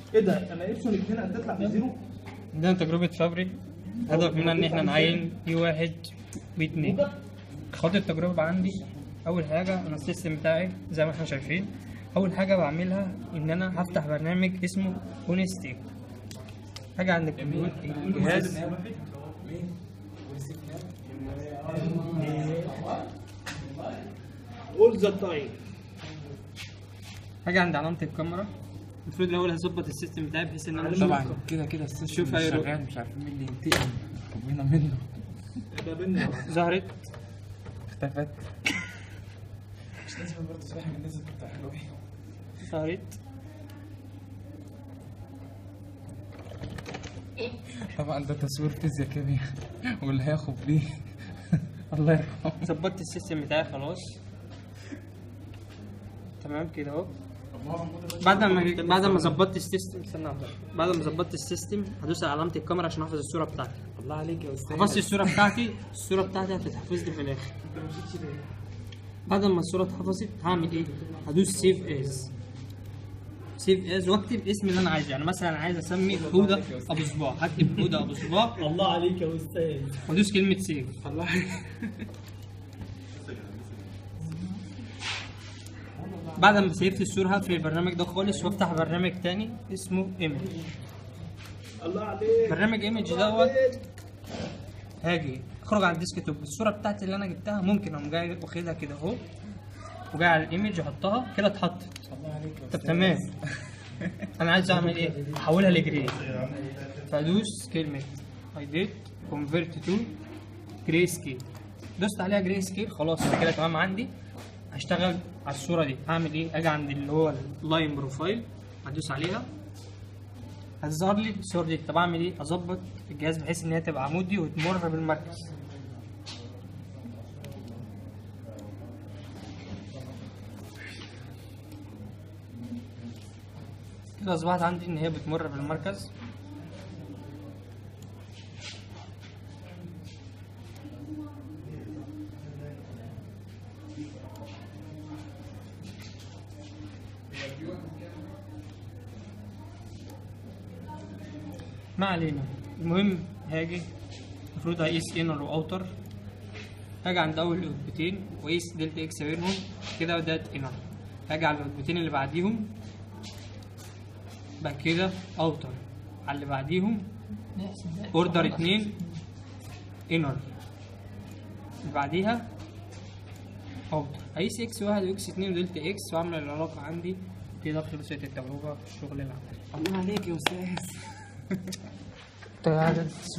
ايه ده انا ابسون هنا هتطلع بزيرو عندنا تجربة فابري هدف منها إن إحنا نعين يو واحد واتنين خط التجربة عندي أول حاجة أنا السيستم بتاعي زي ما إحنا شايفين أول حاجة بعملها إن أنا هفتح برنامج اسمه اونستي حاجة عند الجهاز اول ذا تايم حاجة عند علامة الكاميرا المفروض الأول هظبط السيستم بتاعي بحيث إن أنا طبعا كده كده السيستم شوف مش هيرو- شغال مش عارفين مين اللي ينتقم ربنا منه ده بينا ظهرت اختفت مش لازم برضه صباح من الناس بتاع حلوين ظهرت طبعا ده تصوير فيزياء كيمياء واللي هياخد بيه الله يرحمه ظبطت السيستم بتاعي خلاص تمام كده اهو بعد ما بعد ما ظبطت السيستم استنى واحدة. بعد ما ظبطت السيستم هدوس على علامة الكاميرا عشان احفظ الصورة بتاعتي الله عليك يا استاذ حفظت الصورة بتاعتي الصورة بتاعتي هتتحفظ لي في الآخر بعد ما الصورة اتحفظت هعمل ايه؟ هدوس سيف از سيف از واكتب اسم اللي انا عايزه يعني مثلا عايز اسمي هدى ابو صباع هكتب هدى ابو صباع الله عليك يا استاذ وادوس كلمة سيف الله عليك بعد ما سيفت الصورة هقفل البرنامج ده خالص وافتح برنامج تاني اسمه ايمج الله عليك برنامج ايمج دوت هاجي اخرج على الديسك توب الصورة بتاعتي اللي انا جبتها ممكن اقوم جاي واخدها كده اهو وجاي على الايمج احطها كده اتحطت الله عليك يا طب تمام انا عايز اعمل ايه احولها لجري فادوس كلمه اي ديد كونفيرت تو جري سكيل دوست عليها جري سكيل خلاص أنا كده تمام عندي هشتغل على الصوره دي هعمل ايه اجي عند اللي هو اللاين بروفايل هدوس عليها هتظهر لي الصور دي طب اعمل ايه اظبط الجهاز بحيث ان هي تبقى عمودي وتمر بالمركز كده اصبحت عندي ان هي بتمر بالمركز ما علينا المهم هاجي المفروض هقيس انر واوتر هاجي عند اول قطبتين واقيس دلتا اكس بينهم كده بدات انر هاجي على القطبتين اللي بعديهم بعد كده اوتر على اللي بعديهم اوردر اتنين انر اللي بعديها اوتر اقيس اكس واحد واكس اتنين ودلتا اكس واعمل العلاقة عندي كده خلصت التجربة في الشغل العملي الله عليك يا استاذ تعالى